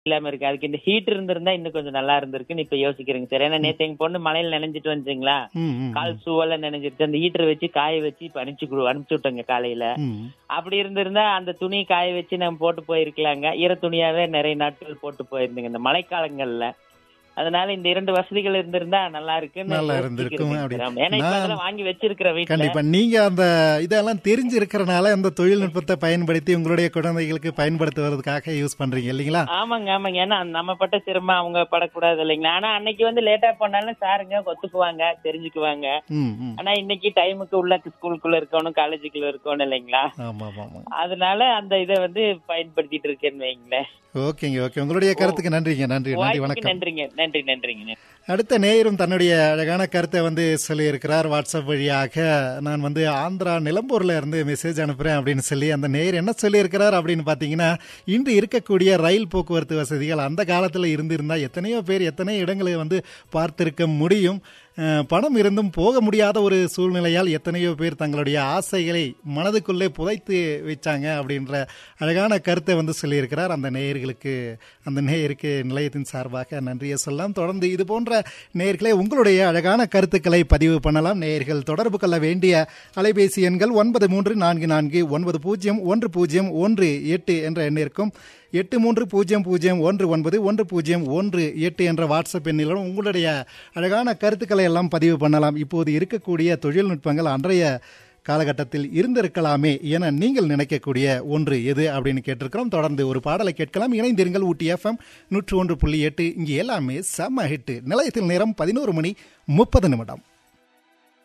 இல்லாம இருக்கு அதுக்கு இந்த ஹீட் இருந்திருந்தா இன்னும் கொஞ்சம் நல்லா இருந்திருக்குன்னு இப்ப யோசிக்கிறேங்க சார் ஏன்னா நேத்து எங்க பொண்ணு மழையில நினைஞ்சிட்டு வந்துச்சுங்களா ம், ம், கால் சூவல நினைஞ்சிருச்சு அந்த ஹீட்டர் வச்சு காய வச்சு இப்ப அனுப்பிச்சு கொடு- அனுப்பிச்சு விட்டோங்க காலையில ம். அப்படி இருந்திருந்தா அந்த துணி காய வச்சு நம்ம போட்டு போயிருக்கலாங்க ஈர துணியாவே நிறைய நாட்கள் போட்டு போயிருந்தீங்க இந்த மழைக்காலங்கள்ல அதனால இந்த இரண்டு வசதிகள் இருந்திருந்தா நல்லா இருக்குன்னு நல்லா யோசிக்கிறேங்க இருந்திருக்கும் சார். அப்படி. ஆமா. ஏன்னா இப்ப நான் அதெல்லாம் வாங்கி வச்சிருக்கிற வீட்டுல கண்டிப்பா நீங்க அந்த இதெல்லாம் தெரிஞ்சு இருக்கிறனால அந்த தொழில்நுட்பத்தை பயன்படுத்தி உங்களுடைய குழந்தைகளுக்கு பயன்படுத்துவதற்காக யூஸ் பண்றீங்க இல்லைங்களா ஆமாங்க ஆமாங்க ஏன்னா நம்ம பட்ட சிரமம் அவங்க படக்கூடாது இல்லைங்களா ஆனா அன்னைக்கு வந்து லேட்டா போனாலும் சாருங்க ஒத்துக்குவாங்க தெரிஞ்சுக்குவாங்க ம், ம். ஆனா இன்னைக்கு டைமுக்கு உள்ள ஸ்கூலுக்குள்ள இருக்கணும் காலேஜுக்குள்ள இருக்கணும் இல்லைங்களா ஆமா ஆமா ஆமா அதனால அந்த இதை வந்து பயன்படுத்திட்டு இருக்கேன்னு வைங்களேன் ஓகேங்க ஓகே உங்களுடைய கருத்துக்கு நன்றிங்க நன்றி நன்றி வாய்ப்புக்கு வணக்கம் நன்றிங்க நன்றி நன்றிங்க அடுத்த நேயரும் தன்னுடைய அழகான கருத்தை வந்து சொல்லியிருக்கிறார் வாட்ஸ்அப் வழியாக நான் வந்து ஆந்திரா நிலம்பூர்ல இருந்து மெசேஜ் அனுப்புறேன் அப்படின்னு சொல்லி அந்த நேயர் என்ன சொல்லியிருக்கிறார் அப்படின்னு பார்த்தீங்கன்னா இன்று இருக்கக்கூடிய ரயில் போக்குவரத்து வசதிகள் அந்த காலத்தில் இருந்திருந்தா எத்தனையோ பேர் எத்தனை இடங்களை வந்து பார்த்திருக்க முடியும் அஹ், பணம் இருந்தும் போக முடியாத ஒரு சூழ்நிலையால் எத்தனையோ பேர் தங்களுடைய ஆசைகளை மனதுக்குள்ளே புதைத்து வச்சாங்க அப்படின்ற அழகான கருத்தை வந்து சொல்லியிருக்கிறார் அந்த நேயர்களுக்கு அந்த நேயருக்கு நிலையத்தின் சார்பாக நன்றியை சொல்லலாம் தொடர்ந்து இது போன்ற நேயர்களே உங்களுடைய அழகான கருத்துக்களை பதிவு பண்ணலாம் நேயர்கள் தொடர்பு கொள்ள வேண்டிய அலைபேசி எண்கள் ஒன்பது மூன்று நான்கு நான்கு ஒன்பது பூஜ்ஜியம் ஒன்று பூஜ்ஜியம் ஒன்று எட்டு என்ற எண்ணிற்கும் எட்டு மூன்று பூஜ்ஜியம் பூஜ்ஜியம் ஒன்று ஒன்பது ஒன்று பூஜ்ஜியம் ஒன்று எட்டு என்ற வாட்ஸ்அப் எண்ணிலும் உங்களுடைய அழகான கருத்துக்களை எல்லாம் பதிவு பண்ணலாம் இப்போது இருக்கக்கூடிய தொழில்நுட்பங்கள் அன்றைய காலகட்டத்தில் இருந்திருக்கலாமே என நீங்கள் நினைக்கக்கூடிய ஒன்று எது அப்படின்னு கேட்டிருக்கிறோம் தொடர்ந்து ஒரு பாடலை கேட்கலாம் இணைந்திருங்கள் ஊட்டி எஃப்எம் நூற்று ஒன்று புள்ளி எட்டு இங்கே எல்லாமே செம்ம ஹிட்டு நிலையத்தில் நேரம் பதினோரு மணி முப்பது நிமிடம்